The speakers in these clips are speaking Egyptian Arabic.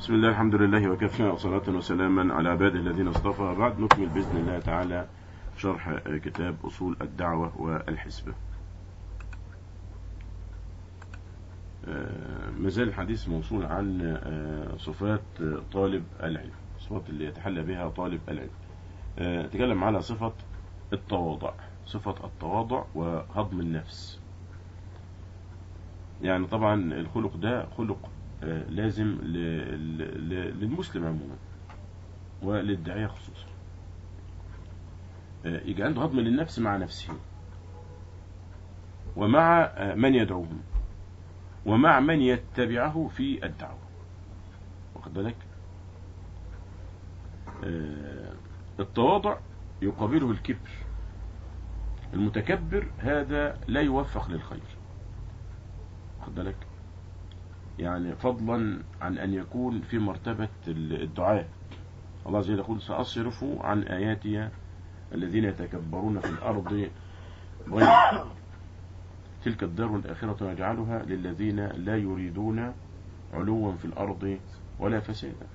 بسم الله الحمد لله وكفى وصلاة وسلاما على عباده الذين اصطفى بعد نكمل بإذن الله تعالى شرح كتاب أصول الدعوة والحسبة ما زال الحديث موصول عن صفات طالب العلم الصفات اللي يتحلى بها طالب العلم تكلم على صفة التواضع صفة التواضع وهضم النفس يعني طبعا الخلق ده خلق لازم للمسلم عموما وللداعية خصوصا يجي عنده هضم للنفس مع نفسه ومع من يدعوهم ومع من يتبعه في الدعوة واخد بالك التواضع يقابله الكبر المتكبر هذا لا يوفق للخير واخد بالك يعني فضلا عن أن يكون في مرتبة الدعاء الله عز وجل يقول سأصرف عن آياتي الذين يتكبرون في الأرض غير تلك الدار الآخرة نجعلها للذين لا يريدون علوا في الأرض ولا فسادا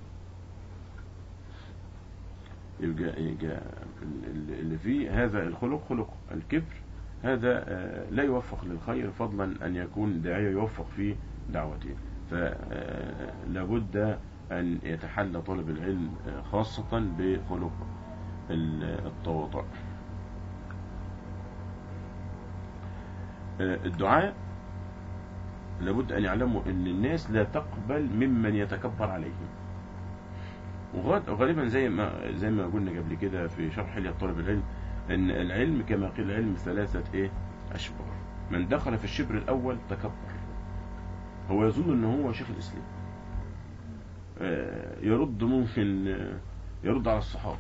يبقى, يبقى اللي فيه هذا الخلق خلق الكبر هذا لا يوفق للخير فضلا أن يكون داعية يوفق في دعوته فلا بد أن يتحلى طالب العلم خاصة بخلق التواضع الدعاء لابد أن يعلموا أن الناس لا تقبل ممن يتكبر عليهم وغالبا زي ما زي ما قلنا قبل كده في شرح حلية طالب العلم أن العلم كما قيل العلم ثلاثة إيه أشبار من دخل في الشبر الأول تكبر هو يظن ان هو شيخ الاسلام يرد ممكن يرد على الصحابة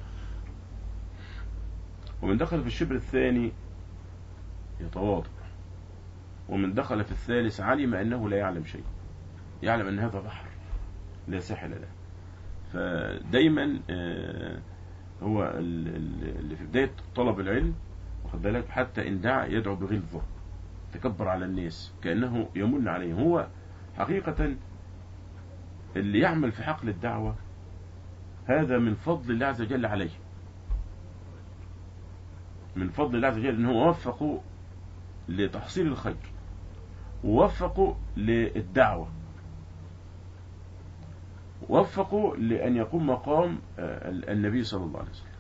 ومن دخل في الشبر الثاني يتواضع ومن دخل في الثالث علم انه لا يعلم شيء يعلم ان هذا بحر لا ساحل له فدايما هو اللي في بداية طلب العلم واخد بالك حتى ان دعا يدعو بغلظة تكبر على الناس كأنه يمن عليهم هو حقيقة اللي يعمل في حقل الدعوة هذا من فضل الله عز وجل عليه من فضل الله عز وجل انه وفقه لتحصيل الخير ووفقه للدعوة وفقه لأن يقوم مقام النبي صلى الله عليه وسلم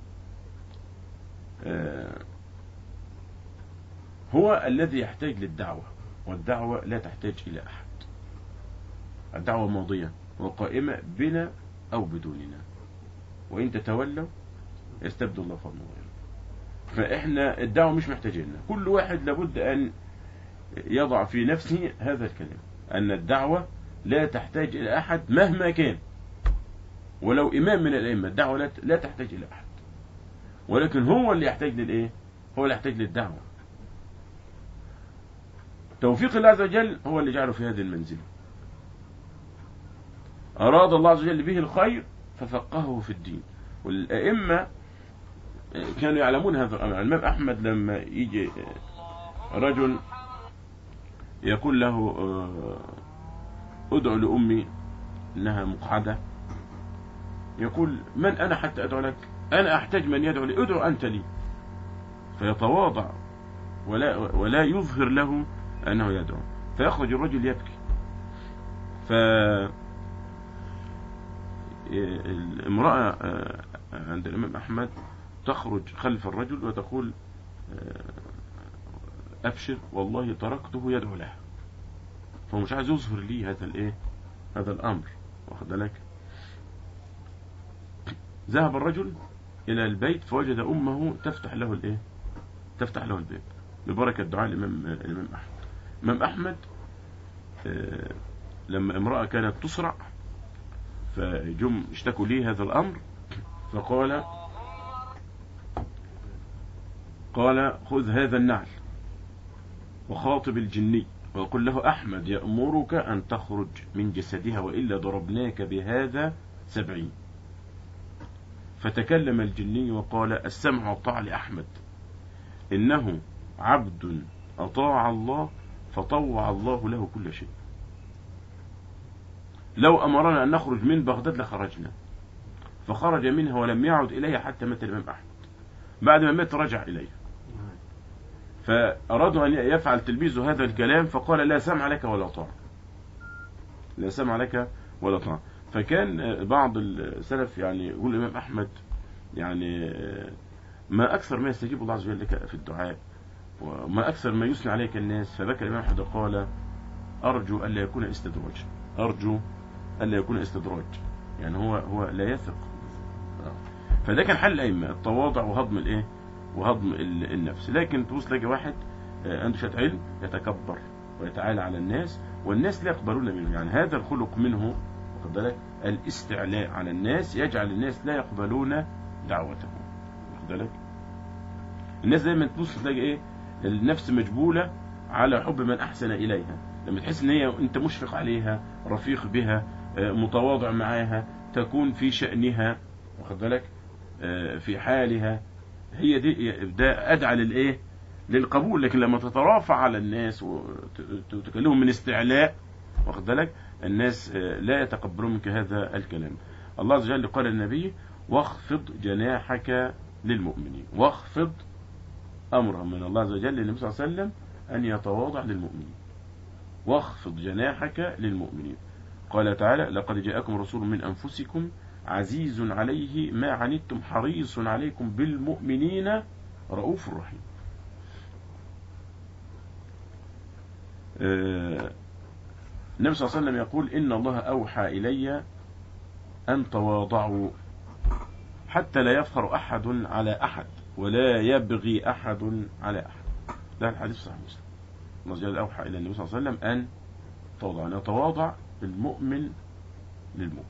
هو الذي يحتاج للدعوة والدعوة لا تحتاج إلى أحد الدعوة ماضية وقائمة بنا أو بدوننا وإن تتولوا يستبدل الله فضل غيره فإحنا الدعوة مش محتاجيننا كل واحد لابد أن يضع في نفسه هذا الكلام أن الدعوة لا تحتاج إلى أحد مهما كان ولو إمام من الأئمة الدعوة لا تحتاج إلى أحد ولكن هو اللي يحتاج للإيه هو اللي يحتاج للدعوة توفيق الله عز وجل هو اللي جعله في هذه المنزلة أراد الله عز وجل به الخير ففقهه في الدين والأئمة كانوا يعلمون هذا الأمر الإمام أحمد لما يجي رجل يقول له ادعو لأمي إنها مقعدة يقول من أنا حتى أدعو لك أنا أحتاج من يدعو لي ادعو أنت لي فيتواضع ولا, ولا يظهر له أنه يدعو فيخرج الرجل يبكي ف الامرأة عند الإمام أحمد تخرج خلف الرجل وتقول أبشر والله تركته يدعو لها فهو مش عايز يظهر لي هذا الايه هذا الأمر واخد بالك ذهب الرجل إلى البيت فوجد أمه تفتح له الايه تفتح له الباب ببركة دعاء الإمام الإمام أحمد الإمام أحمد لما امرأة كانت تسرع فجم اشتكوا لي هذا الأمر فقال قال خذ هذا النعل وخاطب الجني وقل له أحمد يأمرك أن تخرج من جسدها وإلا ضربناك بهذا سبعين فتكلم الجني وقال السمع والطاعة لأحمد إنه عبد أطاع الله فطوع الله له كل شيء لو أمرنا أن نخرج من بغداد لخرجنا فخرج منها ولم يعد إليها حتى مات الإمام أحمد بعد ما مات رجع إليها فأرادوا أن يفعل تلبيسه هذا الكلام فقال لا سمع لك ولا طاعة لا سمع لك ولا طاعة فكان بعض السلف يعني يقول الإمام أحمد يعني ما أكثر ما يستجيب الله عز وجل لك في الدعاء وما أكثر ما يثني عليك الناس فبكى الإمام أحمد قال أرجو ألا يكون استدراج أرجو ألا يكون استدراج يعني هو هو لا يثق فده كان حل الأئمة التواضع وهضم الإيه وهضم النفس لكن تبص تلاقي واحد عنده شوية علم يتكبر ويتعالى على الناس والناس لا يقبلون منه يعني هذا الخلق منه واخد بالك الاستعلاء على الناس يجعل الناس لا يقبلون دعوته واخد بالك الناس دايما تبص تلاقي ايه النفس مجبولة على حب من احسن اليها لما تحس ان هي انت مشفق عليها رفيق بها متواضع معاها تكون في شأنها واخد بالك في حالها هي دي ده ادعى للايه للقبول لكن لما تترافع على الناس وتكلمهم من استعلاء واخد بالك الناس لا يتقبلون منك هذا الكلام الله عز وجل قال للنبي واخفض جناحك للمؤمنين واخفض امرا من الله عز وجل للنبي صلى الله عليه وسلم ان يتواضع للمؤمنين واخفض جناحك للمؤمنين قال تعالى لقد جاءكم رسول من انفسكم عزيز عليه ما عنتم حريص عليكم بالمؤمنين رؤوف رحيم النبي صلى الله عليه وسلم يقول إن الله أوحى إلي أن تواضعوا حتى لا يفخر أحد على أحد ولا يبغي أحد على أحد ده الحديث صحيح مسلم الله جل أوحى إلى النبي صلى الله عليه وسلم أن تواضع أن يتواضع المؤمن للمؤمن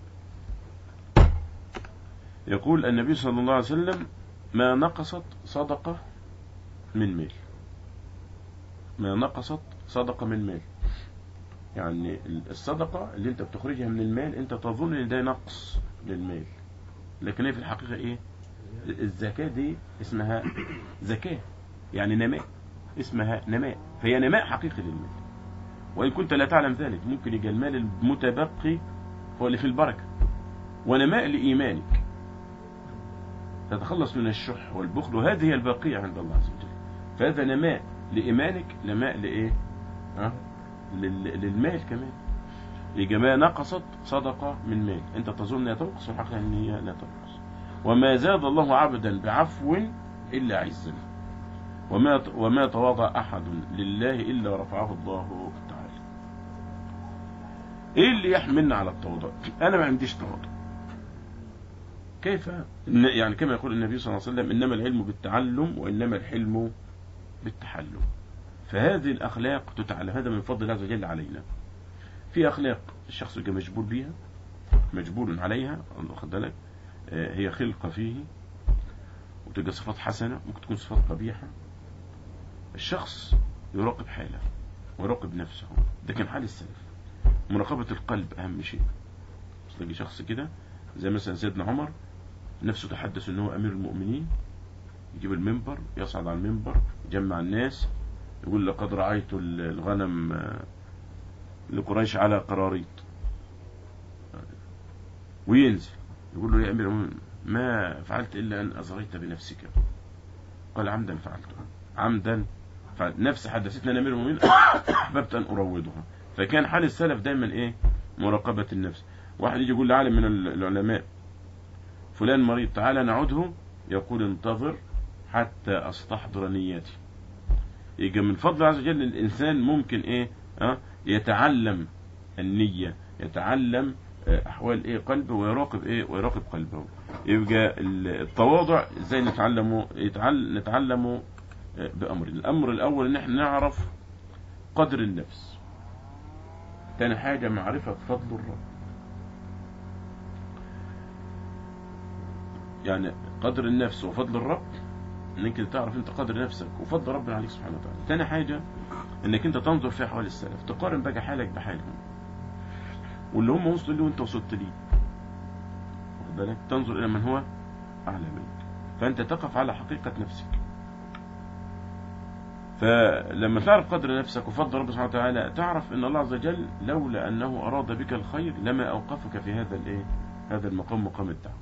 يقول النبي صلى الله عليه وسلم ما نقصت صدقة من مال ما نقصت صدقة من مال يعني الصدقة اللي انت بتخرجها من المال انت تظن ان ده نقص للمال لكن هي في الحقيقة ايه الزكاة دي اسمها زكاة يعني نماء اسمها نماء فهي نماء حقيقي للمال وإن كنت لا تعلم ذلك ممكن يجي المال المتبقي هو اللي في البركة ونماء لإيمانك تتخلص من الشح والبخل وهذه هي الباقية عند الله عز وجل فهذا نماء لإيمانك نماء لإيه ها للمال كمان يجي ما نقصت صدقة من مال انت تظن انها تنقص الحقيقة ان هي لا تنقص وما زاد الله عبدا بعفو إلا عزا وما وما تواضع أحد لله إلا رفعه الله تعالى ايه اللي يحملنا على التواضع انا ما عنديش تواضع كيف يعني كما يقول النبي صلى الله عليه وسلم إنما العلم بالتعلم وإنما الحلم بالتحلم فهذه الأخلاق تتعلم هذا من فضل الله عز وجل علينا في أخلاق الشخص يبقى مجبول بيها مجبول عليها واخد بالك هي خلقة فيه وتبقى صفات حسنة ممكن تكون صفات قبيحة الشخص يراقب حاله ويراقب نفسه ده كان حال السلف مراقبة القلب أهم شيء تلاقي شخص كده زي مثلا سيدنا عمر نفسه تحدث ان هو امير المؤمنين يجيب المنبر يصعد على المنبر يجمع الناس يقول لقد رأيت الغنم لقريش على قراريط وينزل يقول له يا امير المؤمنين ما فعلت الا ان ازغيت بنفسك قال عمدا فعلته عمدا فعلت نفس حدثتنا ان امير المؤمنين احببت ان اروضها فكان حال السلف دايما ايه مراقبة النفس واحد يجي يقول لعالم من العلماء فلان مريض تعالى نعوده يقول انتظر حتى استحضر نيتي يجي من فضل عز وجل الانسان ممكن ايه اه يتعلم النية يتعلم احوال ايه قلبه ويراقب ايه ويراقب قلبه يبقى التواضع ازاي نتعلمه يتعلم نتعلمه بامر الامر الاول ان احنا نعرف قدر النفس تاني حاجة معرفة فضل الرب يعني قدر النفس وفضل الرب انك تعرف انت قدر نفسك وفضل ربنا عليك سبحانه وتعالى تاني حاجة انك انت تنظر في احوال السلف تقارن بقى حالك بحالهم واللي هم وصلوا ليه وانت وصلت ليه واخد بالك تنظر الى من هو اعلى منك فانت تقف على حقيقة نفسك فلما تعرف قدر نفسك وفضل ربنا سبحانه وتعالى تعرف ان الله عز وجل لولا انه اراد بك الخير لما اوقفك في هذا الايه هذا المقام مقام الدعوه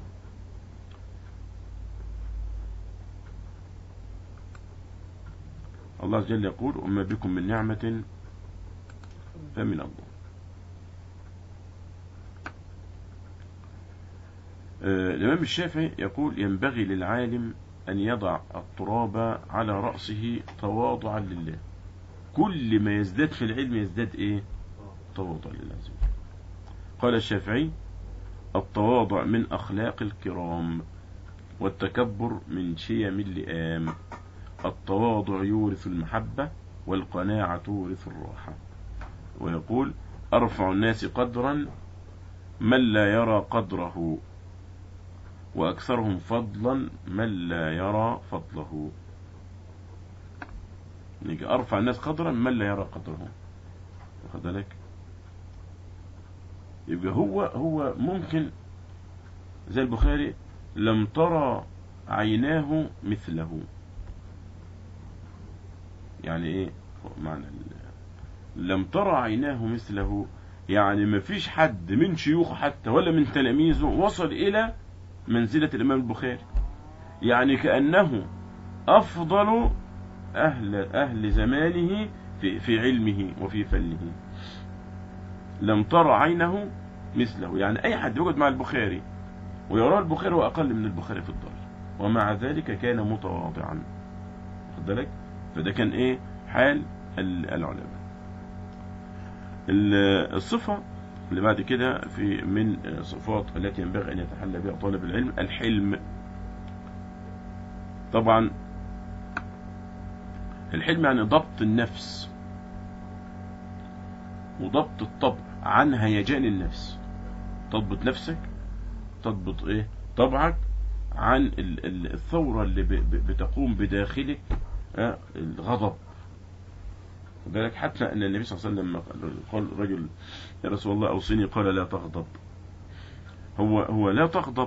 الله عز وجل يقول وما بكم من نعمة فمن الله آه، الإمام الشافعي يقول ينبغي للعالم أن يضع التراب على رأسه تواضعا لله كل ما يزداد في العلم يزداد إيه تواضع لله عز وجل قال الشافعي التواضع من أخلاق الكرام والتكبر من شيم اللئام التواضع يورث المحبة والقناعة تورث الراحة ويقول أرفع الناس قدرا من لا يرى قدره وأكثرهم فضلا من لا يرى فضله نيجي أرفع الناس قدرا من لا يرى قدره واخد بالك يبقى هو هو ممكن زي البخاري لم ترى عيناه مثله يعني ايه معنى ال- لم ترى عيناه مثله يعني ما فيش حد من شيوخه حتى ولا من تلاميذه وصل الى منزلة الامام البخاري يعني كأنه افضل اهل اهل زمانه في في علمه وفي فنه لم ترى عينه مثله يعني اي حد يقعد مع البخاري ويرى البخاري هو اقل من البخاري في الدرجه ومع ذلك كان متواضعا واخد بالك فده كان ايه حال ال- العلماء ال- الصفة اللي بعد كده في من صفات التي ينبغي أن يتحلى بها طالب العلم الحلم طبعا الحلم يعني ضبط النفس وضبط الطبع عن هيجان النفس تضبط نفسك تضبط ايه طبعك عن ال- ال- الثورة اللي ب- ب- بتقوم بداخلك آه، الغضب خد بالك حتى ان النبي صلى الله عليه وسلم لما قال الرجل يا رسول الله اوصني قال لا تغضب هو هو لا تغضب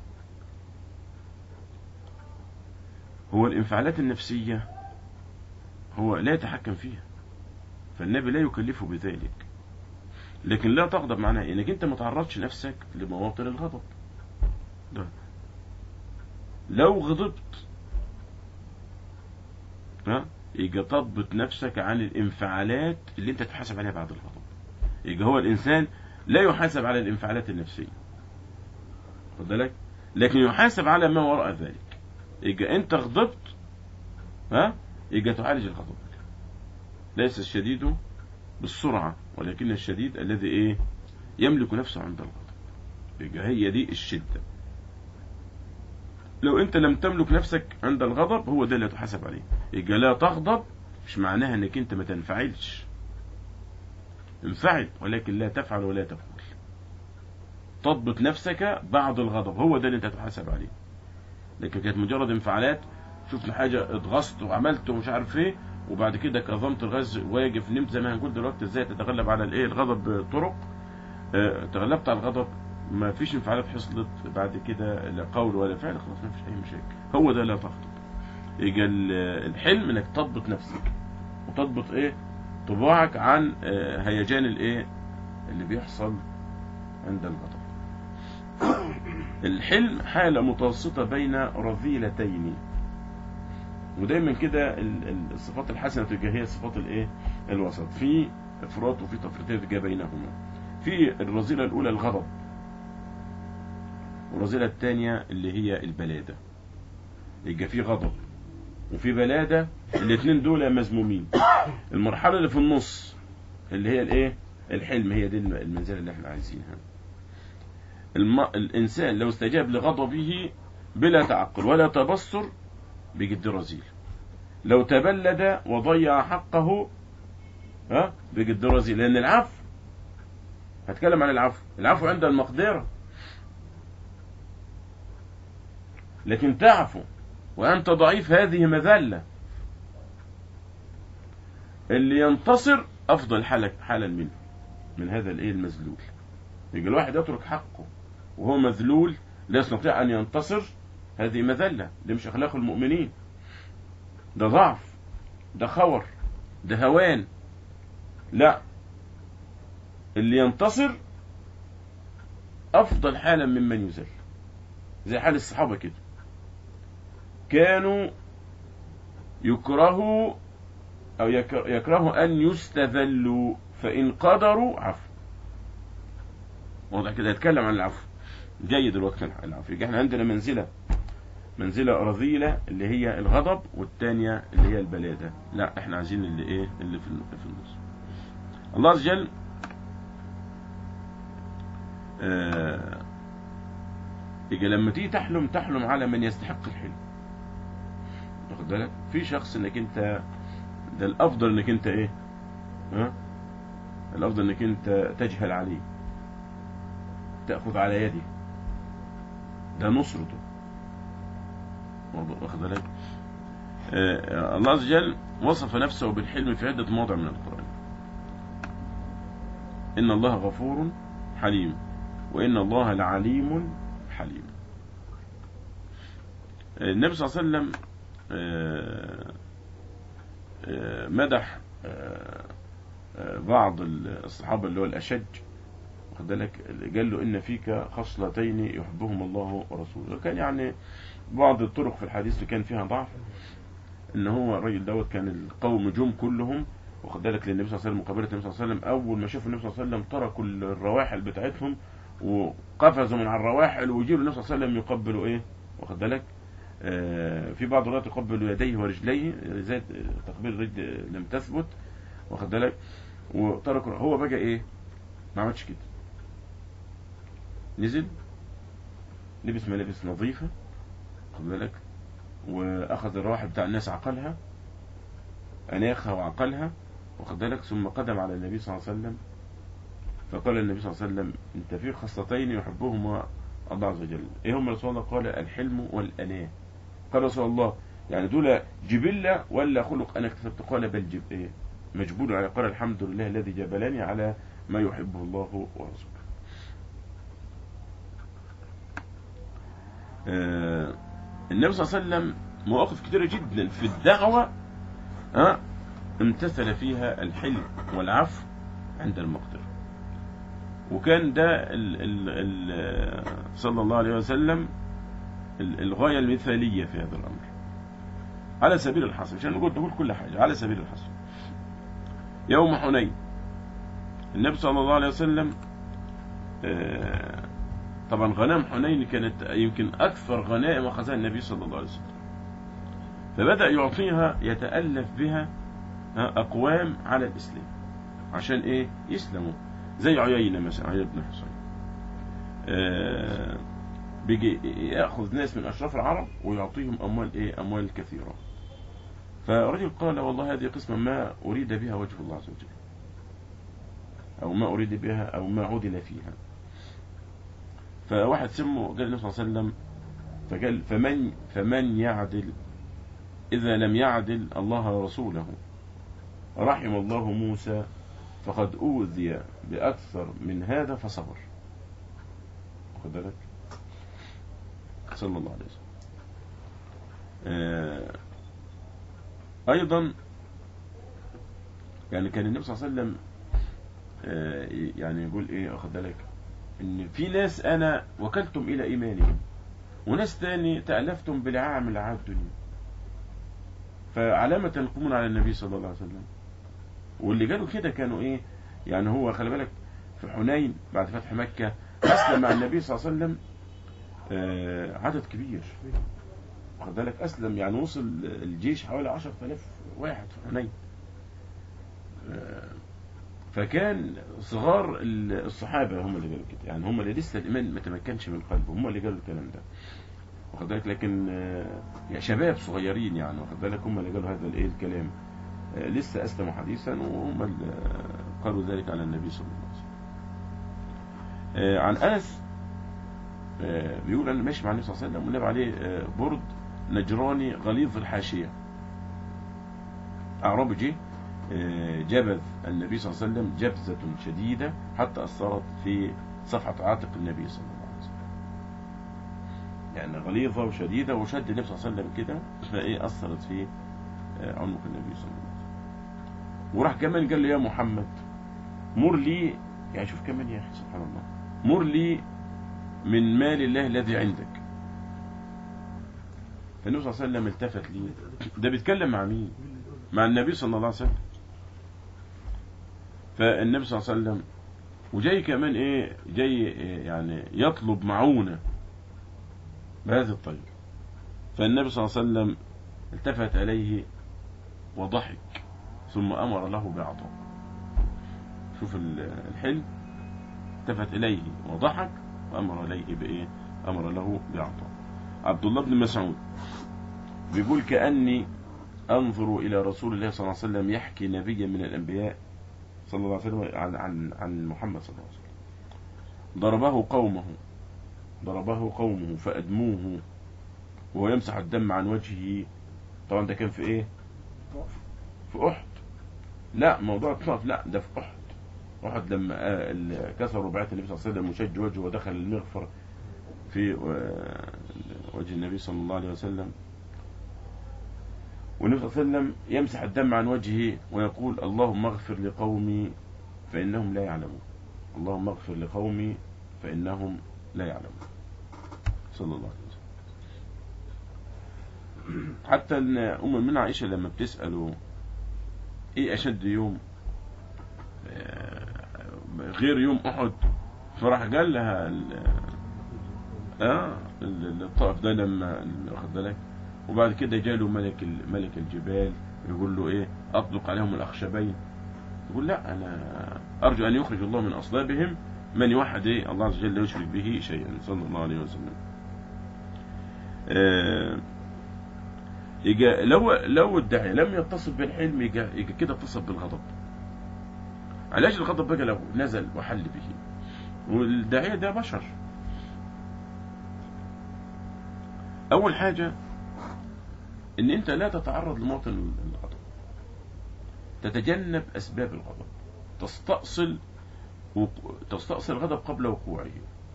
هو الانفعالات النفسية هو لا يتحكم فيها فالنبي لا يكلفه بذلك لكن لا تغضب معناها انك انت ما تعرضش نفسك لمواطن الغضب ده لو غضبت ها يبقى تضبط نفسك عن الانفعالات اللي انت تحاسب عليها بعد الغضب يبقى هو الانسان لا يحاسب على الانفعالات النفسيه خد بالك لكن يحاسب على ما وراء ذلك يبقى انت غضبت ها يبقى تعالج الغضب ليس الشديد بالسرعه ولكن الشديد الذي ايه يملك نفسه عند الغضب يبقى هي دي الشده لو انت لم تملك نفسك عند الغضب هو ده اللي تحاسب عليه يبقى لا تغضب مش معناها انك انت ما تنفعلش انفعل ولكن لا تفعل ولا تفعل تضبط نفسك بعد الغضب هو ده اللي انت تحاسب عليه لكن كانت مجرد انفعالات شفت حاجة اتغصت وعملت ومش عارف ايه وبعد كده كظمت الغاز واقف نمت زي ما هنقول دلوقتي ازاي تتغلب على الايه الغضب بطرق اه تغلبت على الغضب ما فيش انفعالات حصلت بعد كده لا قول ولا فعل خلاص ما فيش اي مشاكل هو ده لا تغضب يجي ال- الحلم انك تضبط نفسك وتضبط ايه طباعك عن اه، هيجان الايه اللي بيحصل عند الغضب الحلم حالة متوسطة بين رذيلتين ودايما كده ال- ال- الصفات الحسنة تبقى هي صفات الايه الوسط في افراط وفي تفريط تبقى بينهما في الرذيلة الاولى الغضب والرذيلة الثانية اللي هي البلادة يبقى في غضب وفي بلادة الاثنين دول مذمومين المرحلة اللي في النص اللي هي الايه الحلم هي دي الم- المنزلة اللي احنا عايزينها الم... الانسان لو استجاب لغضبه بلا تعقل ولا تبصر بجد رذيل لو تبلد وضيع حقه ها بجد رذيل لان العفو هتكلم عن العفو العفو عند المقدرة لكن تعفو وأنت ضعيف هذه مذلة اللي ينتصر أفضل حالك حالا منه من هذا الإيه المذلول يجي الواحد يترك حقه وهو مذلول لا يستطيع أن ينتصر هذه مذلة دي مش أخلاق المؤمنين ده ضعف ده خور ده هوان لا اللي ينتصر افضل حالا ممن يذل زي حال الصحابه كده كانوا يكرهوا او يكر- يكرهوا ان يستذلوا فان قدروا عفوا واضح كده يتكلم عن العفو جاي دلوقتي العفو يبقى احنا عندنا منزله منزله رذيله اللي هي الغضب والثانيه اللي هي البلاده لا احنا عايزين اللي ايه اللي في في النص الله عز وجل آه، يجي لما تيجي تحلم تحلم على من يستحق الحلم واخد بالك في شخص انك انت ده الافضل انك انت ايه ها الافضل انك انت تجهل عليه تاخذ على يده ده نصرته واخد بالك آه، الله عز وجل وصف نفسه بالحلم في عدة مواضع من القرآن إن الله غفور حليم وإن الله لعليم حليم آه، النبي صلى الله عليه وسلم آه، آه، مدح آه، آه، بعض الصحابة اللي هو الأشج واخد بالك قال له إن فيك خصلتين يحبهم الله ورسوله كان يعني بعض الطرق في الحديث اللي كان فيها ضعف ان هو الراجل دوت كان القوم جم كلهم واخد بالك للنبي صلى الله عليه وسلم مقابله النبي صلى الله عليه وسلم اول ما شافوا النبي صلى الله عليه وسلم تركوا الرواحل بتاعتهم وقفزوا من على الرواحل ويجيبوا النبي صلى الله عليه وسلم يقبلوا ايه واخد بالك آه في بعض الروايات يقبلوا يديه ورجليه زي تقبيل الرجل لم تثبت واخد بالك وتركوا هو بقى ايه ما عملش كده نزل لبس ملابس نظيفه واخد بالك واخذ الرواحل بتاع الناس عقلها اناخها وعقلها واخد بالك ثم قدم على النبي صلى الله عليه وسلم فقال النبي صلى الله عليه وسلم انت في خصلتين يحبهما الله عز وجل ايه هم رسول الله قال الحلم والاناه قال رسول الله يعني دول جبلة ولا خلق انا اكتسبت قال بل جب ايه مجبول على قال الحمد لله الذي جبلني على ما يحبه الله ورسوله آه النبي صلى الله عليه وسلم مواقف كثيرة جدا في الدعوة ها امتثل فيها الحلم والعفو عند المقدرة وكان ده ال ال ال صلى الله عليه وسلم ال- الغاية المثالية في هذا الأمر على سبيل الحصر عشان نقول نقول كل حاجة على سبيل الحصر يوم حنين النبي صلى الله عليه وسلم آه، طبعا غنائم حنين كانت يمكن أكثر غنائم أخذها النبي صلى الله عليه وسلم فبدأ يعطيها يتألف بها ها، أقوام على الإسلام عشان إيه يسلموا زي عيينة مثلا عيينة بن حسين آه، بيجي يأخذ ناس من أشراف العرب ويعطيهم أموال إيه أموال كثيرة فرجل قال والله هذه قسمة ما أريد بها وجه الله عز وجل أو ما أريد بها أو ما عدل فيها فواحد سمه قال النبي صلى الله عليه وسلم فقال فمن فمن يعدل إذا لم يعدل الله ورسوله رحم الله موسى فقد أوذي بأكثر من هذا فصبر خد بالك صلى الله عليه وسلم آه، أيضا يعني كان النبي صلى الله عليه وسلم آه، يعني يقول إيه أخد بالك إن في ناس أنا وكلتم إلى إيمانهم وناس تاني تألفتم بلعاع من لعاب الدنيا فعلامة تنقمون على النبي صلى الله عليه وسلم واللي قالوا كده كانوا ايه يعني هو خلي بالك في حنين بعد فتح مكة أسلم مع النبي صلى الله عليه وسلم آه، عدد كبير واخد بالك أسلم يعني وصل الجيش حوالي 10000 واحد في حنين آه، فكان صغار الصحابة هم اللي قالوا كده يعني هم اللي لسه الإيمان ما تمكنش من قلبهم هم اللي قالوا الكلام ده واخد بالك لكن آه، يا شباب صغيرين يعني واخد بالك هم اللي قالوا هذا الايه الكلام آه، لسه اسلموا حديثا وهم اللي آه، قالوا ذلك على النبي صلى الله عليه وسلم آه، عن انس آه، بيقول انا ماشي مع النبي صلى الله عليه وسلم والنبي عليه آه، برد نجراني غليظ الحاشيه اعرابي جه آه، جبذ النبي صلى الله عليه وسلم جبذة شديدة حتى أثرت في صفحة عاتق النبي صلى الله عليه وسلم يعني غليظة وشديدة وشد النبي صلى الله عليه وسلم كده فإيه أثرت في آه، عنق النبي صلى الله عليه وسلم وراح كمان قال له يا محمد مر لي يعني شوف كمان يا اخي سبحان الله مر لي من مال الله الذي عندك فالنبي صلى الله عليه وسلم التفت لي ده بيتكلم مع مين مع النبي صلى الله عليه وسلم فالنبي صلى الله عليه وسلم وجاي كمان ايه جاي إيه يعني يطلب معونة بهذه الطريقة فالنبي صلى الله عليه وسلم التفت إليه وضحك ثم أمر له بعطاء شوف ال- الحلم التفت إليه وضحك وأمر إليه بإيه أمر له بعطاء عبد الله بن مسعود بيقول كأني أنظر إلى رسول الله صلى الله عليه وسلم يحكي نبيا من الأنبياء صلى الله عليه وسلم عن, عن, عن محمد صلى الله عليه وسلم ضربه قومه ضربه قومه فأدموه وهو يمسح الدم عن وجهه طبعا ده كان في ايه في أحد لا موضوع الطرف لا ده في أحد أحد لما آه، ال- كسروا بعث النبي صلى الله عليه وسلم وشج وجهه ودخل المغفر في آه، وجه النبي صلى الله عليه وسلم والنبي صلى الله عليه وسلم يمسح الدم عن وجهه ويقول اللهم اغفر لقومي فإنهم لا يعلمون اللهم اغفر لقومي فإنهم لا يعلمون صلى الله عليه وسلم حتى ان ام المؤمنين عائشه لما بتساله ايه اشد يوم آه، غير يوم احد فراح قال لها ال- اه ال- الطائف ده لما واخد بالك وبعد كده جاله ملك ال- ملك الجبال يقول له ايه اطلق عليهم الاخشبين يقول لا انا ارجو ان يخرج الله من اصلابهم من يوحد ايه الله عز وجل لا يشرك به شيئا صلى الله عليه وسلم آه يجا لو لو الداعية لم يتصل بالحلم يجا, يجا كده اتصل بالغضب علاج الغضب بقى لو نزل وحل به والداعية ده بشر أول حاجة إن أنت لا تتعرض لموطن الغضب تتجنب أسباب الغضب تستأصل وق- تستأصل الغضب قبل وقوعه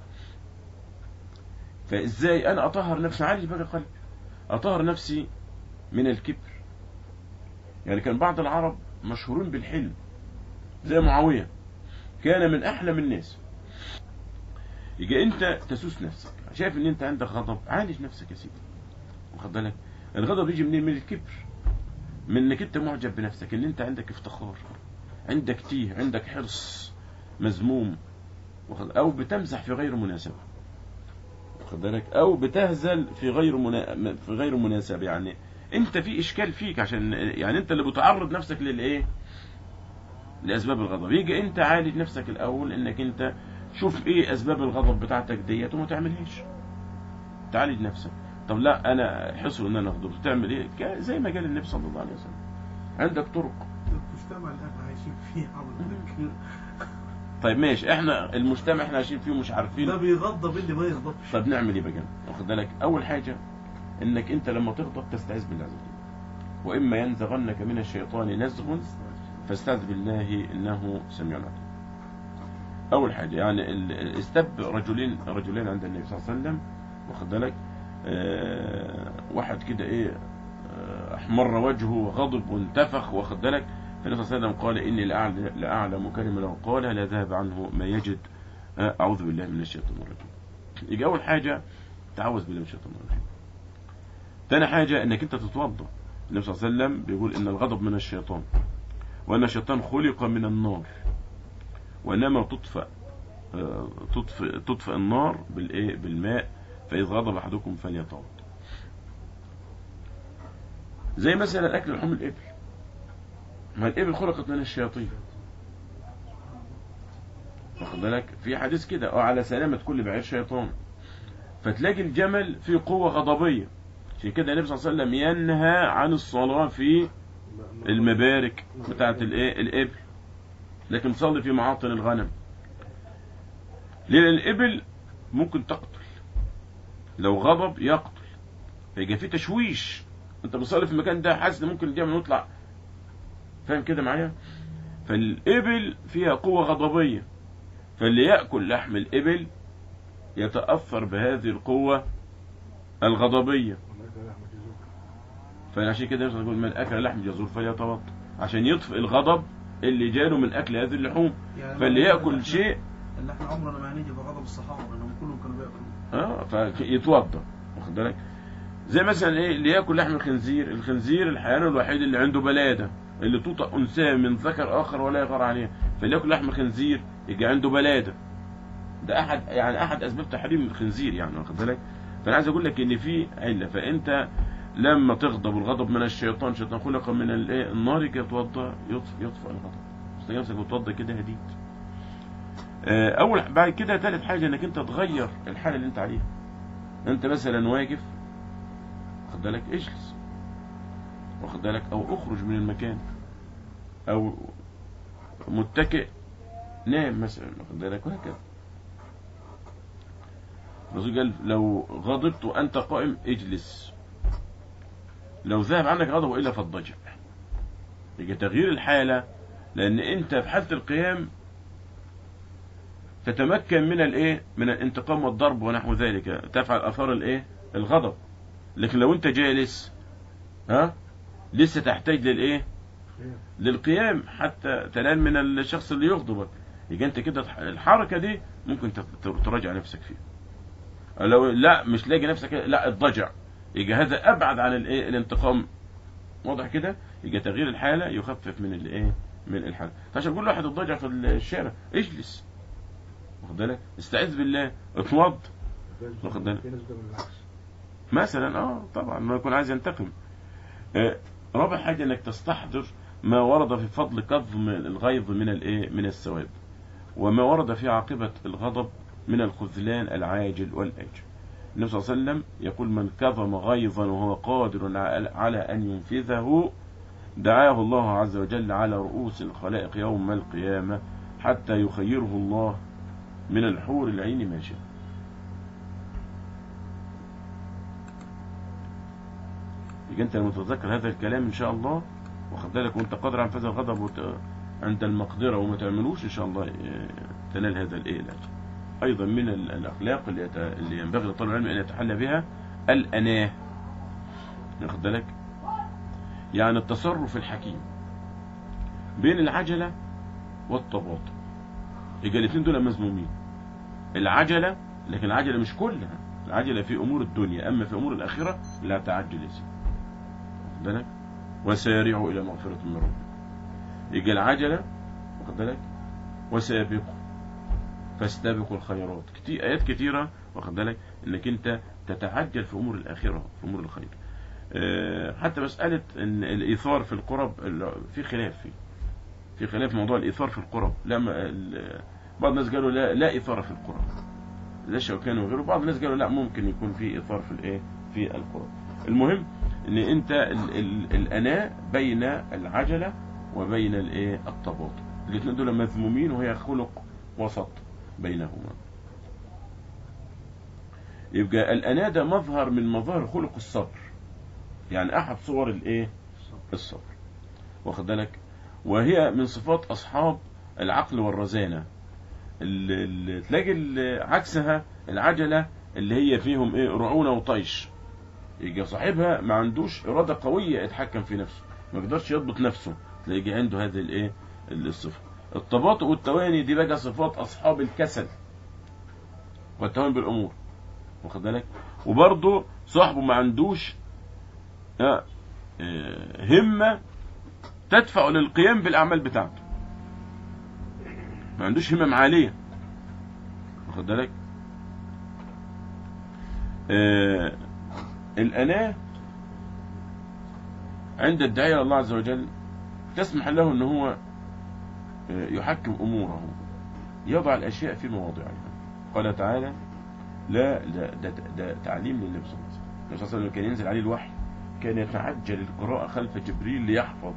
فإزاي أنا أطهر نفسي عالج بقى قلبي أطهر نفسي من الكبر يعني كان بعض العرب مشهورين بالحلم زي معاوية كان من أحلم الناس يجي أنت تسوس نفسك شايف أن أنت عندك غضب عالج نفسك يا سيدي واخد بالك الغضب يجي منين من الكبر من انك انت معجب بنفسك ان انت عندك افتخار عندك تيه عندك حرص مذموم واخد- او بتمزح في غير مناسبه واخد بالك او بتهزل في غير منا... في غير مناسبه يعني انت في اشكال فيك عشان يعني انت اللي بتعرض نفسك للايه لاسباب الغضب يجي انت عالج نفسك الاول انك انت شوف ايه اسباب الغضب بتاعتك ديت وما تعملهاش تعالج نفسك طب لا انا حصل ان انا اغضب تعمل ايه كا- زي ما قال النبي صلى الله عليه وسلم عندك طرق المجتمع اللي احنا عايشين فيه حضرتك طيب ماشي احنا المجتمع احنا عايشين فيه مش عارفين ده بيغضب اللي ما يغضبش طب نعمل ايه بقى واخد بالك اول حاجه انك انت لما تغضب تستعيذ بالله عز وجل واما ينزغنك من الشيطان نزغ فاستعذ بالله انه سميع عليم اول حاجه يعني ال- استب رجلين رجلين عند النبي صلى الله عليه وسلم واخد بالك آه، واحد كده ايه آه، احمر وجهه وغضب وانتفخ واخد بالك فالنبي صلى الله عليه وسلم قال اني لاعلم, لأعلم كلمه لو قالها لا ذهب عنه ما يجد آه، اعوذ بالله من الشيطان الرجيم يجي اول حاجه تعوذ بالله من الشيطان الرجيم تاني حاجه انك انت تتوضا النبي صلى الله عليه وسلم بيقول ان الغضب من الشيطان وان الشيطان خلق من النار وانما تطفأ آه، تطفئ تطفئ النار بالايه بالماء فاذا غضب احدكم فليتوضا زي مثلا اكل لحوم الابل ما الابل خلقت من الشياطين واخد بالك في حديث كده اه على سلامة كل بعير شيطان فتلاقي الجمل فيه قوة غضبية عشان كده النبي صلى الله عليه وسلم ينهى عن الصلاة في المبارك بتاعت الايه الابل لكن صلي في معاطن الغنم لان الابل ممكن تقتل لو غضب يقتل فيبقى في تشويش انت بتصلي في المكان ده حاسس ان ممكن الجمل يطلع فاهم كده معايا فالابل فيها قوة غضبية فاللي يأكل لحم الابل يتأثر بهذه القوة الغضبية فعشان كده يقول من اكل لحم جزور فليتوضا عشان يطفئ الغضب اللي جاله من اكل هذه اللحوم يعني فاللي لو- ياكل شيء اللي احنا عمرنا ما هنيجي بغضب الصحابه لانهم كلهم كانوا بياكلوا اه فيتوضا واخد بالك زي مثلا ايه اللي ياكل لحم الخنزير الخنزير الحيوان الوحيد اللي عنده بلاده اللي توطأ انثى من ذكر اخر ولا يغار عليها فاللي ياكل لحم خنزير يجي عنده بلاده ده احد يعني احد اسباب تحريم الخنزير يعني واخد بالك فانا عايز اقول لك ان في عله فانت لما تغضب الغضب من الشيطان شيطان خلق من الايه النار يجي يتوضا يطفئ يطفئ الغضب بس نفسك وتوضا كده هديت آه، اول بعد كده ثالث حاجه انك انت تغير الحاله اللي انت عليها انت مثلا واقف واخد بالك اجلس واخد بالك او اخرج من المكان او متكئ نام مثلا واخد بالك وهكذا الرسول قال لو غضبت وانت قائم اجلس لو ذهب عنك غضب والا فالضجع يبقى تغيير الحاله لان انت في حاله القيام تتمكن من الايه من الانتقام والضرب ونحو ذلك تفعل اثار الايه الغضب لكن لو انت جالس ها لسه تحتاج للايه للقيام حتى تنال من الشخص اللي يغضبك يبقى انت كده الحركه دي ممكن تت- تراجع نفسك فيها لو لا مش لاقي نفسك لا الضجع يبقى هذا ابعد عن الايه الانتقام واضح كده يبقى تغيير الحاله يخفف من الايه من الحاله فعشان كل واحد الضجع في الشارع اجلس واخد بالك استعذ بالله اتوض واخد بالك في ناس بتعمل العكس مثلا اه طبعا ما يكون عايز ينتقم آه رابع حاجه انك تستحضر ما ورد في فضل كظم الغيظ من الايه من الثواب وما ورد في عاقبه الغضب من الخذلان العاجل والاجل النبي صلى الله عليه وسلم يقول من كظم غيظا وهو قادر على- على ان ينفذه دعاه الله عز وجل على رؤوس الخلائق يوم القيامه حتى يخيره الله من الحور العين ما شاء يبقى انت لما تتذكر هذا الكلام ان شاء الله واخد بالك وانت قادر على نفاذ الغضب وت... عند المقدره وما تعملوش ان شاء الله اه، تنال هذا الايه الاجر. ايضا من ال- الاخلاق اللي, يت... اللي ينبغي لطالب العلم ان يتحلى بها الاناه واخد بالك يعني التصرف الحكيم بين العجله والتباطؤ يبقى الاثنين دول مذمومين العجله لكن العجله مش كلها العجله في امور الدنيا اما في امور الاخره لا تعجل يا سيدي واخد بالك وسارعوا الى مغفره من ربكم يجي العجله واخد بالك وسابقوا فاستبقوا الخيرات كتير ايات كتيره واخد بالك انك انت تتعجل في امور الاخره في امور الخير آه، حتى مساله ان الايثار في القرب ال- في خلاف فيه في خلاف موضوع الايثار في القرب لا ما- ال- بعض الناس قالوا لا لا ايثار في القرب لا شوكان وغيره بعض الناس قالوا لا ممكن يكون في ايثار في الايه في القرب المهم ان انت ال ال الاناء بين العجله وبين الايه التباطؤ الاثنين دول مذمومين وهي خلق وسط بينهما يبقى الاناء ده مظهر من مظاهر خلق الصبر يعني احد صور الايه الصبر واخد بالك وهي من صفات اصحاب العقل والرزانه اللي اللي تلاقي ال- عكسها العجله اللي هي فيهم ايه رعونه وطيش يجي صاحبها ما عندوش اراده قويه يتحكم في نفسه ما بيقدرش يضبط نفسه تلاقي عنده هذه الايه الصفه التباطؤ والتواني دي بقى صفات اصحاب الكسل والتواني بالامور واخد بالك وبرضه صاحبه ما عندوش آه، آه، همه تدفع للقيام بالاعمال بتاعته ما عندوش همم عاليه واخد بالك آه الأناة عند الداعية إلى الله عز وجل تسمح له أن هو آه، يحكم أموره يضع الأشياء في مواضعها قال تعالى لا لا ده, ده تعليم للنبي صلى الله عليه وسلم النبي صلى الله عليه وسلم كان ينزل عليه الوحي كان يتعجل القراءة خلف جبريل ليحفظ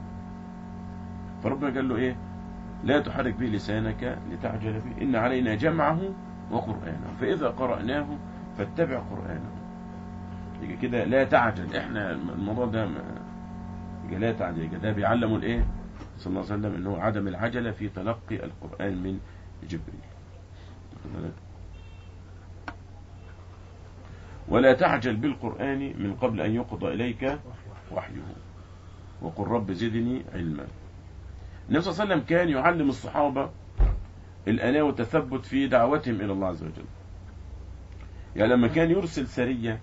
فربنا قال له إيه لا تحرك به لسانك لتعجل به إن علينا جمعه وقرآنه فإذا قرأناه فاتبع قرآنه يبقى كده لا تعجل احنا الموضوع ده ما- يبقى لا تعجل يبقى ده بيعلموا الايه صلى الله عليه وسلم انه عدم العجلة في تلقي القرآن من جبريل واخد بالك؟ ولا تعجل بالقرآن من قبل أن يقضى إليك وحيه وقل رب زدني علما النبي صلى الله عليه وسلم كان يعلم الصحابة الأناة والتثبت في دعوتهم إلى الله عز وجل يعني لما كان يرسل سرية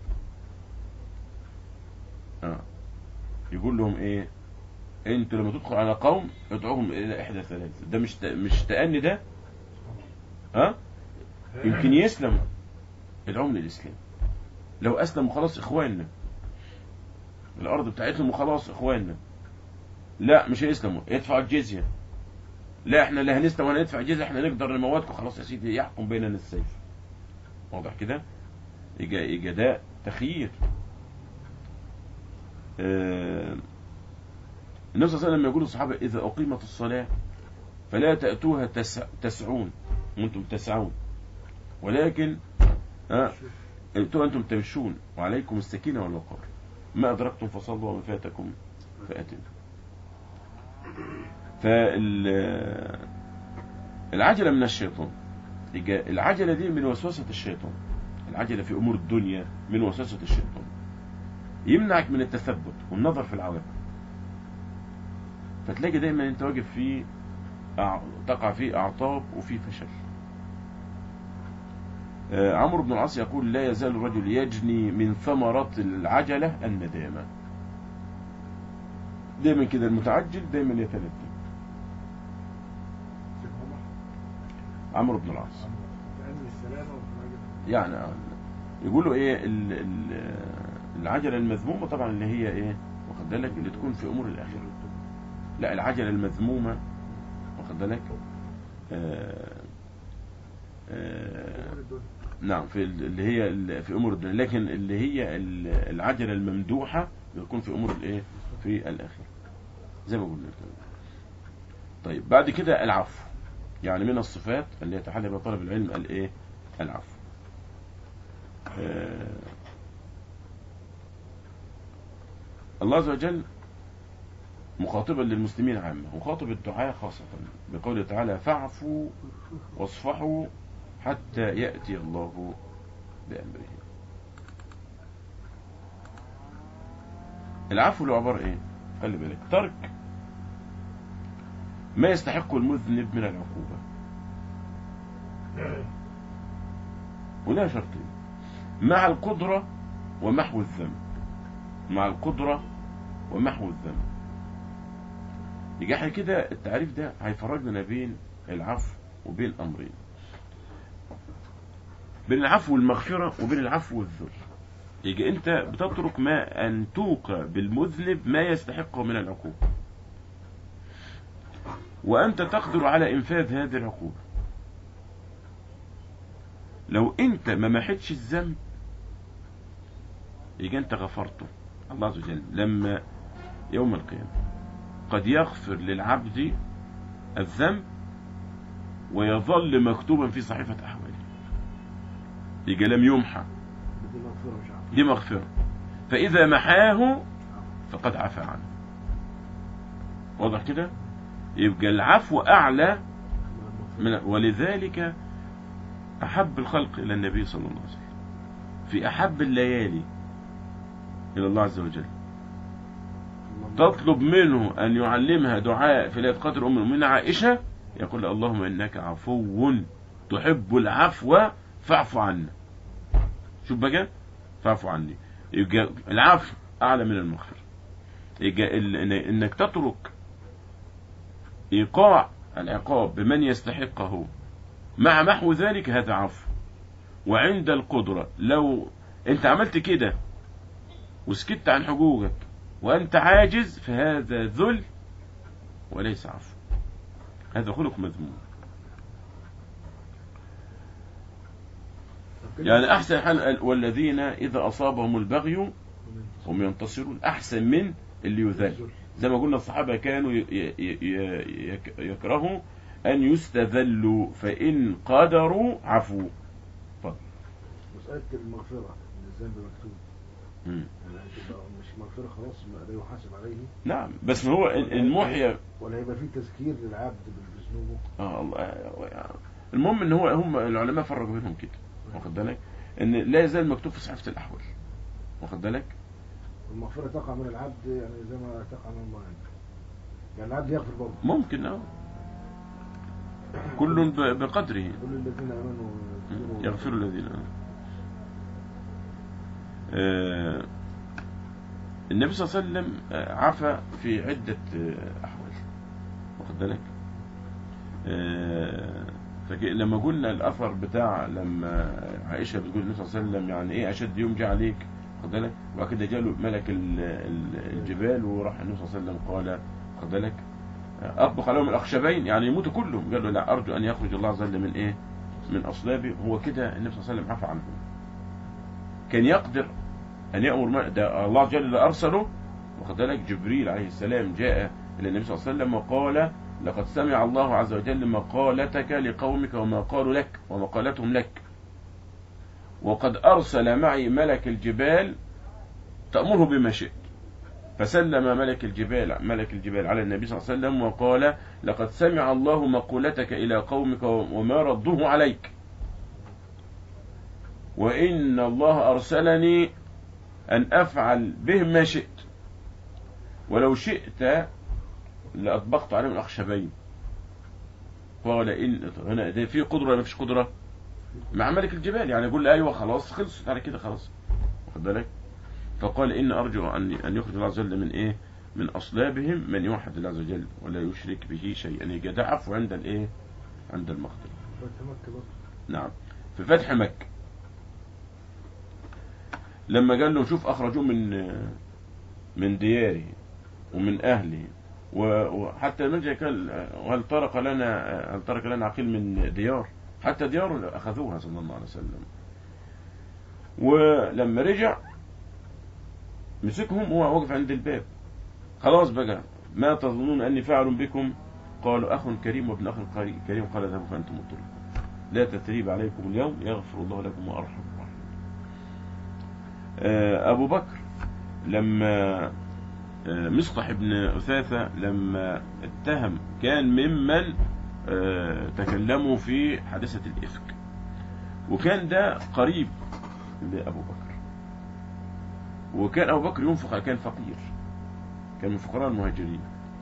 آه. يقول لهم ايه انتوا لما تدخل على قوم ادعوهم الى احدى ثلاث ده مش ت- مش تأني ده ها يمكن يسلم ادعوهم للاسلام لو اسلموا خلاص اخواننا الارض بتاعتهم وخلاص اخواننا لا مش هيسلموا يدفعوا الجزيه لا احنا لا هنسلم ولا ندفع جزيه احنا نقدر نموتكم خلاص يا سيدي يحكم بيننا السيف واضح كده يجا يجا ده تخيير آه، النبي صلى الله عليه وسلم يقول للصحابه اذا اقيمت الصلاه فلا تاتوها تس- تسعون وانتم تسعون ولكن ها ائتوها انتم تمشون وعليكم السكينه والوقار ما ادركتم فصلوا وما فاتكم فاتوا فال العجله من الشيطان يجا- العجله دي من وسوسه الشيطان العجله في امور الدنيا من وسوسه الشيطان يمنعك من التثبت والنظر في العواقب فتلاقي دايما انت واقف في أع- تقع في اعطاب وفي فشل آه، عمرو بن العاص يقول لا يزال الرجل يجني من ثمرة العجلة الندامة دايما كده المتعجل دايما يتندم عمرو بن العاص لأن السلامة والراجل يعني آه، يقولوا ايه ال- ال- العجلة المذمومة طبعا اللي هي ايه واخد بالك اللي تكون في امور الاخرة لا العجلة المذمومة واخد بالك آه آه نعم في ال- اللي هي ال- في امور الدنيا لكن اللي هي ال- العجلة الممدوحة بتكون في امور الايه في الاخرة زي ما قلنا كده. طيب بعد كده العفو يعني من الصفات اللي يتحلى بها طلب العلم الايه العفو آه، الله عز وجل مخاطبا للمسلمين عامة مخاطب الدعاء خاصة بقوله تعالى فاعفوا واصفحوا حتى يأتي الله بأمره العفو له عبارة ايه خلي بالك ترك ما يستحق المذنب من العقوبة ولا شرطين مع القدرة ومحو الذنب مع القدرة ومحو الذنب يجي احنا كده التعريف ده هيفرجنا بين العفو وبين امرين بين العفو والمغفرة وبين العفو والذل يجي انت بتترك ما ان توقع بالمذنب ما يستحقه من العقوبة وانت تقدر على انفاذ هذه العقوبة لو انت ما محتش الذنب يجي انت غفرته الله عز وجل لما يوم القيامة قد يغفر للعبد الذنب ويظل مكتوبا في صحيفة أحواله يجي لم يمحى بدي مغفرة مش عارف دي مغفرة فإذا محاه فقد عفى عنه واضح كده يبقى العفو أعلى من ولذلك أحب الخلق إلى النبي صلى الله عليه وسلم في أحب الليالي إلى الله عز وجل تطلب منه أن يعلمها دعاء في ليلة قدر أم المؤمنين عائشة يقول لها اللهم إنك عفو تحب العفو فاعف عنا شوف بقى فاعف عني يبقى العفو أعلى من المغفرة يبقى ال- إن- إنك تترك إيقاع العقاب بمن يستحقه مع محو ذلك هذا عفو وعند القدرة لو أنت عملت كده وسكت عن حقوقك وأنت عاجز فهذا ذل وليس عفو هذا خلق مذموم يعني أحسن حال قال والذين إذا أصابهم البغي هم ينتصرون أحسن من اللي يذل زي ما قلنا الصحابة كانوا ي- ي- ي- يك- يكرهوا أن يستذلوا فإن قدروا عفوا مسألة المغفرة إن الذنب مكتوب مم. يعني هتبقى مش مغفرة خلاص ما لا يحاسب عليه نعم بس هو ال- المحيا ولا هيبقى فيه تذكير للعبد بذنوبه آه الله المهم ان هو هم العلماء فرقوا بينهم كده واخد بالك ان لا يزال مكتوب في صحيفه الاحوال واخد بالك المغفرة تقع من العبد يعني زي ما تقع من الله يعني يعني العبد يغفر برضه ممكن اه كل ب- بقدره كل الذين امنوا يغفروا- يغفر الذين آمنوا. آه، النبي صلى الله عليه وسلم آه، عفى في عدة آه، أحوال واخد بالك آه، فك- لما قلنا الأثر بتاع لما عائشة بتقول النبي صلى الله عليه وسلم يعني إيه أشد يوم جه عليك واخد بالك وبعد كده جاله ملك ال- ال- الجبال وراح النبي صلى الله عليه وسلم قال واخد بالك آه، أطبق عليهم الأخشبين يعني يموتوا كلهم قال له لا أرجو أن يخرج الله عز وجل من إيه من أصلابه هو كده النبي صلى الله عليه وسلم عفى عنه كان يقدر أن يأمر ما ده الله عز وجل أرسله واخد بالك جبريل عليه السلام جاء إلى النبي صلى الله عليه وسلم وقال لقد سمع الله عز وجل مقالتك لقومك وما قالوا لك ومقالتهم لك وقد أرسل معي ملك الجبال تأمره بما شئت فسلم ملك الجبال ملك الجبال على النبي صلى الله عليه وسلم وقال لقد سمع الله مقولتك إلى قومك وما ردوه عليك وإن الله أرسلني أن أفعل بهم ما شئت ولو شئت لأطبقت عليهم الأخشبين قال إن هنا ده في قدرة ولا مفيش قدرة مع ملك الجبال يعني يقول أيوة خلاص خلصت على كده خلاص واخد بالك فقال إن أرجو أن أن يخرج الله عز وجل من إيه من أصلابهم من يوحد الله عز وجل ولا يشرك به شيئا يبقى ده عفو عند الإيه عند المقتل فتح مكة برضه نعم في فتح مكة لما قال له شوف أخرجوه من من دياره ومن أهله و- وحتى الملجأ قال وهل ترك لنا هل ترك لنا عقيل من ديار حتى دياره أخذوها صلى الله عليه وسلم ولما رجع مسكهم وهو واقف عند الباب خلاص بقى ما تظنون أني فاعل بكم قالوا أخ كريم وابن أخ كريم قال اذهبوا فأنتم الطلقاء لا تثريب عليكم اليوم يغفر الله لكم وأرحم الراحمين آه، أبو بكر لما آه، مصطح بن أثاثة لما اتهم كان ممن آه، تكلموا في حادثة الإفك وكان ده قريب لأبو بكر وكان أبو بكر ينفق كان فقير كان من فقراء المهاجرين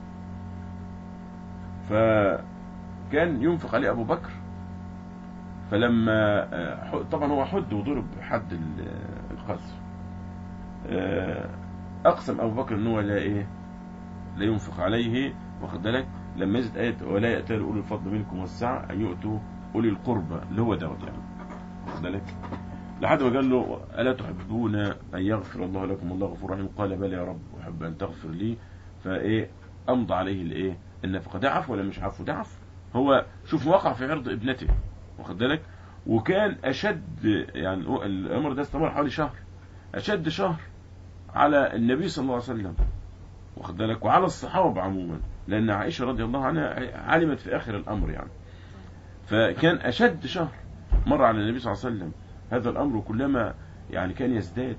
فكان ينفق عليه أبو بكر فلما آه، ح- طبعا هو حد وضرب حد ال- القذف آه، اقسم ابو بكر ان هو لا ايه لا ينفق عليه واخد بالك لما نزلت ايه ولا ياتي اولي الفضل منكم والسعه ان يؤتوا اولي القربى اللي هو دوت يعني واخد بالك لحد ما قال له الا تحبون ان يغفر الله لكم والله غفور رحيم قال بلى يا رب احب ان تغفر لي فايه امضى عليه الايه النفقه ده عفو ولا مش عفو ده عفو هو شوف وقع في عرض ابنته واخد بالك وكان اشد يعني هو الامر ده استمر حوالي شهر اشد شهر على النبي صلى الله عليه وسلم واخد بالك وعلى الصحابه عموما لان عائشه رضي الله عنها علمت في اخر الامر يعني فكان اشد شهر مر على النبي صلى الله عليه وسلم هذا الامر كلما يعني كان يزداد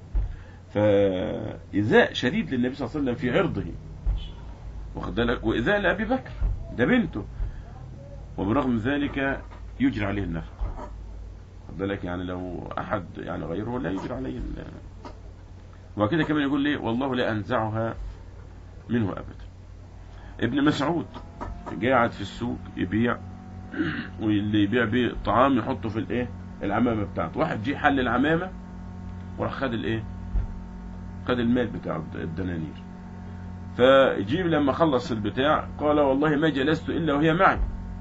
فإذاء شديد للنبي صلى الله عليه وسلم في عرضه واخد بالك وإذاء لأبي بكر ده بنته وبرغم من ذلك يجري عليه النفقة واخد بالك يعني لو أحد يعني غيره لا يجري عليه ال- وكده كمان يقول لي والله لا أنزعها منه أبدا ابن مسعود قاعد في السوق يبيع واللي يبيع بيه طعام يحطه في الايه العمامه بتاعته واحد جه حل العمامه وراح خد الايه خد المال بتاع الدنانير فجيب لما خلص البتاع قال والله ما جلست الا وهي معي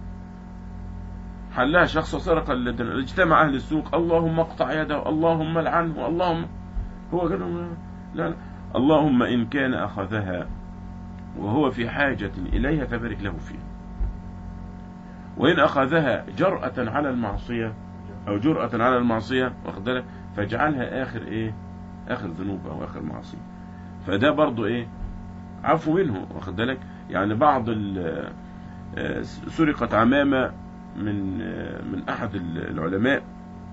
حلها شخص وسرق الدنانير اجتمع اهل السوق اللهم اقطع يده اللهم لعنه اللهم هو قال لهم لا لا اللهم ان كان اخذها وهو في حاجه اليها فبارك له فيها وإن أخذها جرأة على المعصية أو جرأة على المعصية واخد بالك فاجعلها آخر إيه آخر ذنوب أو آخر معصية فده برضو إيه عفو منه واخد بالك يعني بعض ال- آه، سرقت عمامة من آه، من أحد العلماء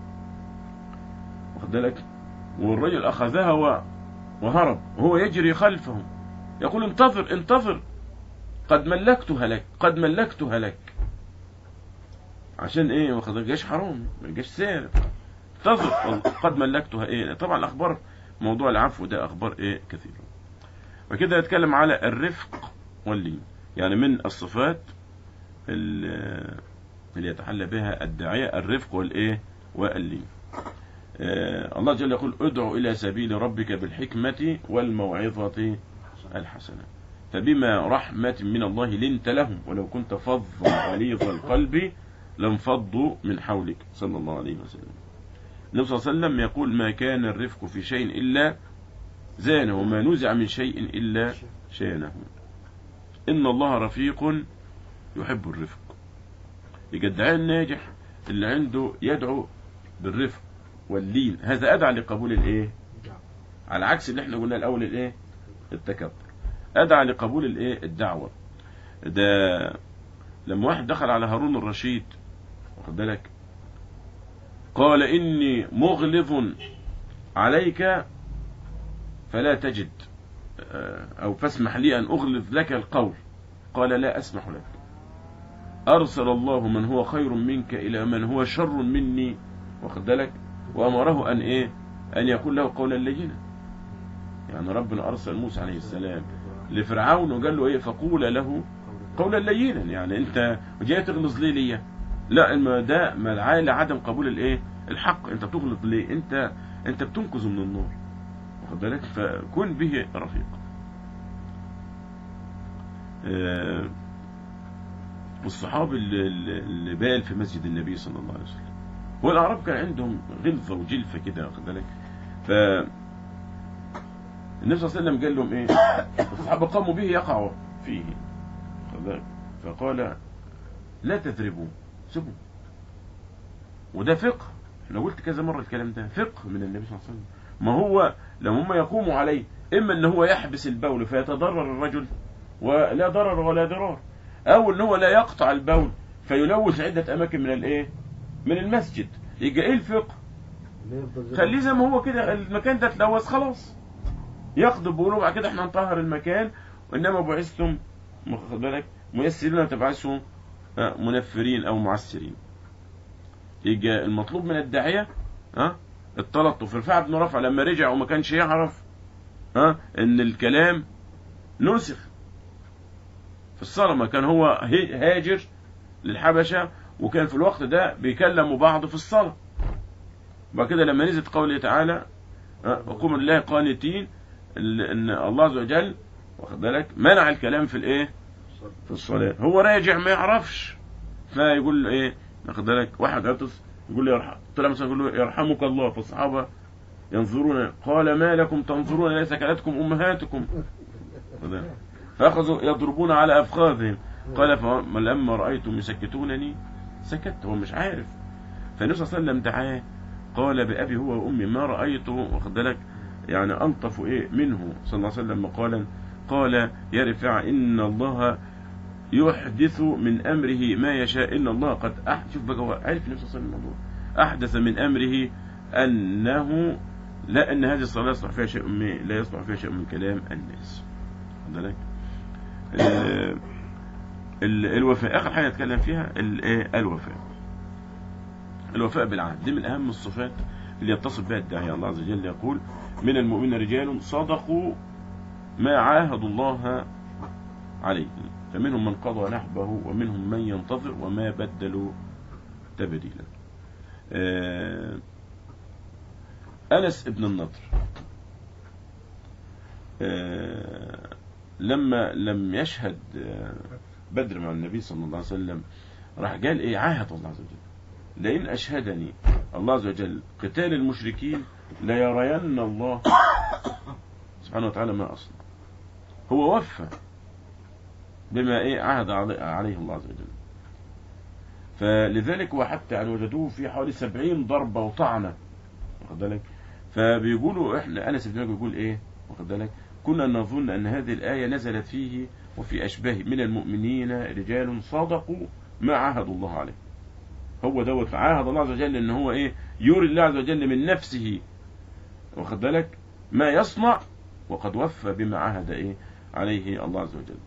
واخد بالك والرجل أخذها و- وهرب وهو يجري خلفه يقول انتظر انتظر قد ملكتها لك قد ملكتها لك عشان ايه واخد بالك؟ جيش حرام جيش سارق تثق قد ملكتها ايه طبعا الاخبار موضوع العفو ده اخبار ايه كثيره وكده يتكلم على الرفق واللين يعني من الصفات ال- اللي يتحلى بها الداعية الرفق والايه واللين آه الله جل يقول ادعو الى سبيل ربك بالحكمة والموعظة الحسنة فبما رحمة من الله لنت لهم ولو كنت فظا غليظ القلب لانفضوا من حولك صلى الله عليه وسلم النبي صلى الله عليه وسلم يقول ما كان الرفق في شيء إلا زانه وما نزع من شيء إلا شانه إن الله رفيق يحب الرفق يبقى الداعية الناجح اللي عنده يدعو بالرفق واللين هذا أدعى لقبول الإيه على عكس اللي احنا قلنا الأول الإيه التكبر أدعى لقبول الإيه الدعوة ده لما واحد دخل على هارون الرشيد واخد بالك قال إني مغلظ عليك فلا تجد آه، أو فاسمح لي أن أغلظ لك القول قال لا أسمح لك أرسل الله من هو خير منك إلى من هو شر مني واخد بالك وأمره أن إيه أن يقول له قولا لينا يعني ربنا أرسل موسى عليه السلام لفرعون وقال له إيه فقول له قولا لينا يعني أنت جاي تغلظ ليه ليا لا الم- ده مدعاة لعدم قبول الإيه الحق أنت بتغلظ ليه أنت أنت بتنقذه من النار واخد بالك فكن به رفيق آه، والصحابة اللي, اللي بال في مسجد النبي صلى الله عليه وسلم والأعراب كان عندهم غلظة وجلفة كده واخد بالك ف النبي صلى الله عليه وسلم قال لهم ايه الصحابة قاموا به يقعوا فيه واخد بالك؟ فقال لا تذربوا سيبوا وده فقه احنا قلت كذا مرة الكلام ده فقه من النبي صلى الله عليه وسلم ما هو لما هم يقوموا عليه اما ان هو يحبس البول فيتضرر الرجل ولا ضرر ولا ضرار او ان هو لا يقطع البول فيلوث عدة اماكن من الايه من المسجد يبقى ايه الفقه ليه يفضل زي ما خليه زي ما هو كده المكان ده اتلوث خلاص يقضي بيقولوا بعد كده احنا نطهر المكان وانما بعثتم واخد بالك ميسرين وتبعثوا آه، منفرين او معسرين يجي المطلوب من الداعيه ها التلطف رفاعة بن رفع لما رجع وما كانش يعرف ها ان الكلام نسخ في الصلاة ما كان هو هي- هاجر للحبشة وكان في الوقت ده بيكلموا بعض في الصلاة بعد كده لما نزلت قوله تعالى ها، وقوموا لله قانتين ال- ان الله عز وجل واخد بالك منع الكلام في الايه في الصلاة هو راجع ما يعرفش فيقول له ايه واخد بالك واحد عطس يقول له يرحم طلع مثلا يقول له يرحمك الله فالصحابة ينظرون قال ما لكم تنظرون ليس كلتكم امهاتكم واخد بالك؟ فاخذوا يضربون على افخاذهم قال فلما رايتم يسكتونني سكت هو مش عارف فالنبي صلى الله عليه وسلم دعاه قال بأبي هو وأمي ما رأيته واخد بالك يعني أنطف إيه منه صلى الله عليه وسلم مقالا قال يا رفاعة إن الله يحدث من أمره ما يشاء إن الله قد أحدث شوف بقى هو عارف النبي صلى الله عليه وسلم الموضوع أحدث من أمره أنه لا أن هذه الصلاة يصلح فيها شيء من لا يصلح فيها شيء من كلام الناس واخد بالك ال- ال- الوفاء آخر حاجة نتكلم فيها ال- إيه؟ الوفاء الوفاء بالعهد دي من أهم الصفات اللي يتصل بها الداعية الله عز وجل يقول من المؤمنين رجال صدقوا ما عاهدوا الله عليه فمنهم من قضى نحبه ومنهم من ينتظر وما بدلوا تبديلا آه، أنس ابن النضر آه، لما لم يشهد آه، بدر مع النبي صلى الله عليه وسلم راح قال ايه عاهد الله عز وجل لئن أشهدني الله عز وجل قتال المشركين ليرين الله سبحانه وتعالى ما أصنع هو وفى بما إيه عهد علي- عليه الله عز وجل فلذلك وحتى يعني وجدوه في حوالي سبعين ضربة وطعنة واخد بالك فبيقولوا احنا انس بن مالك بيقول ايه واخد بالك كنا نظن ان هذه الايه نزلت فيه وفي اشباه من المؤمنين رجال صدقوا ما عاهدوا الله عليه هو دوت عاهد الله عز وجل ان هو ايه يري الله عز وجل من نفسه واخد بالك ما يصنع وقد وفى بما عاهد ايه عليه الله عز وجل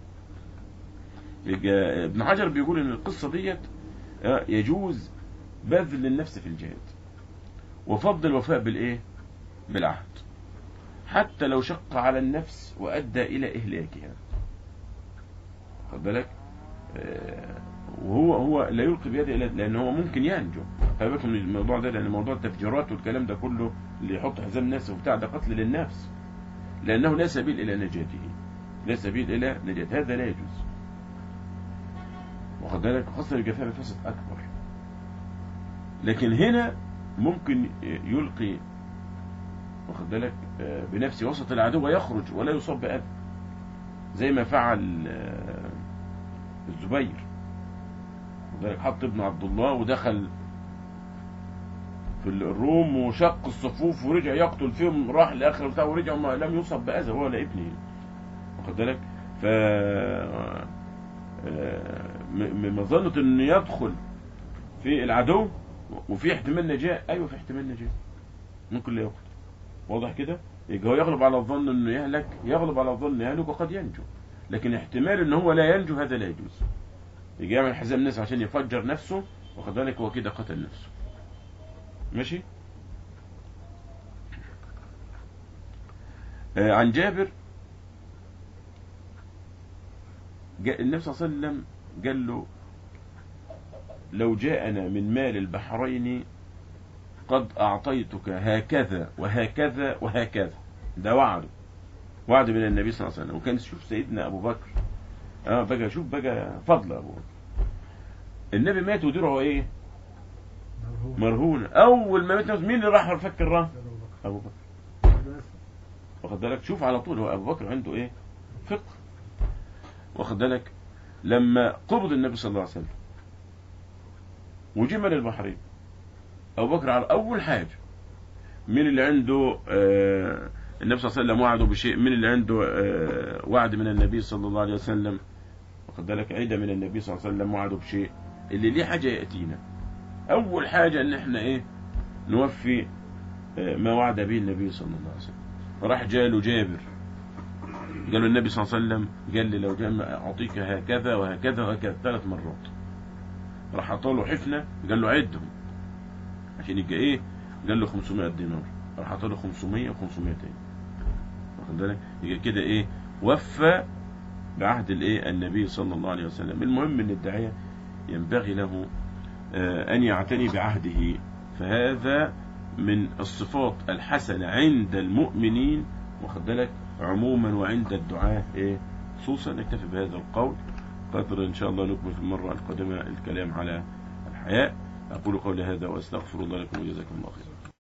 يبقى ابن حجر بيقول ان القصه ديت آه، يجوز بذل النفس في الجهاد وفضل الوفاء بالايه بالعهد حتى لو شق على النفس وادى الى اهلاكها خد بالك آه، وهو هو لا يلقي بيده الى لان هو ممكن ينجو خلي بالكم من الموضوع ده لان موضوع التفجيرات والكلام ده كله اللي يحط حزام الناس وبتاع ده قتل للنفس لانه لا سبيل الى نجاته لا سبيل الى نجاته هذا لا يجوز واخد بالك خاصه الجفاء بفسد اكبر لكن هنا ممكن يلقي واخد بالك آه، بنفسه وسط العدو ويخرج ولا يصاب بأذى زي ما فعل آه، الزبير واخد بالك حط ابن عبد الله ودخل في الروم وشق الصفوف ورجع يقتل فيهم راح لاخر بتاعه ورجع ما لم يصب باذى هو ولا ابنه واخد بالك ف آه، م- م- مظنه انه يدخل في العدو وفي احتمال نجاة ايوه في احتمال نجاة ممكن لا يقتل واضح كده يبقى هو يغلب على الظن انه يهلك يغلب على الظن انه يهلك وقد ينجو لكن احتمال ان هو لا ينجو هذا لا يجوز يجي يعمل حزام ناس عشان يفجر نفسه واخد بالك هو كده قتل نفسه ماشي آه عن جابر جاء النبي صلى الله عليه وسلم قال له لو جاءنا من مال البحرين قد أعطيتك هكذا وهكذا وهكذا ده وعده وعد من النبي صلى الله عليه وسلم وكان شوف سيدنا أبو بكر اه بقى شوف بقى فضل أبو بكر النبي مات ودرعه ايه مرهون أول ما مات مين اللي راح فك الرهن أبو بكر واخد بالك شوف على طول هو أبو بكر عنده ايه فقه واخد بالك لما قبض النبي صلى الله عليه وسلم وجمل البحرين أبو بكر على أول حاجة مين اللي عنده آه النبي صلى الله عليه وسلم وعده بشيء مين اللي عنده آه وعد من النبي صلى الله عليه وسلم واخد بالك عيدة من النبي صلى الله عليه وسلم وعده بشيء اللي ليه حاجة يأتينا أول حاجة إن إحنا إيه نوفي آه ما وعد به النبي صلى الله عليه وسلم راح جاله جابر قال له النبي صلى الله عليه وسلم قال لي لو جاء أعطيك هكذا وهكذا وهكذا ثلاث مرات راح عطاله حفنة قال له عدهم عشان يبقى ايه قال له 500 دينار راح عطاله 500 و500 تاني واخد بالك يبقى كده ايه وفى بعهد الايه النبي صلى الله عليه وسلم المهم ان الداعيه ينبغي له آه ان يعتني بعهده فهذا من الصفات الحسنه عند المؤمنين واخد بالك عموما وعند الدعاة ايه خصوصا نكتفي بهذا القول قدر ان شاء الله نكمل في المره القادمه الكلام على الحياء اقول قولي هذا واستغفر الله لكم وجزاكم الله خيرا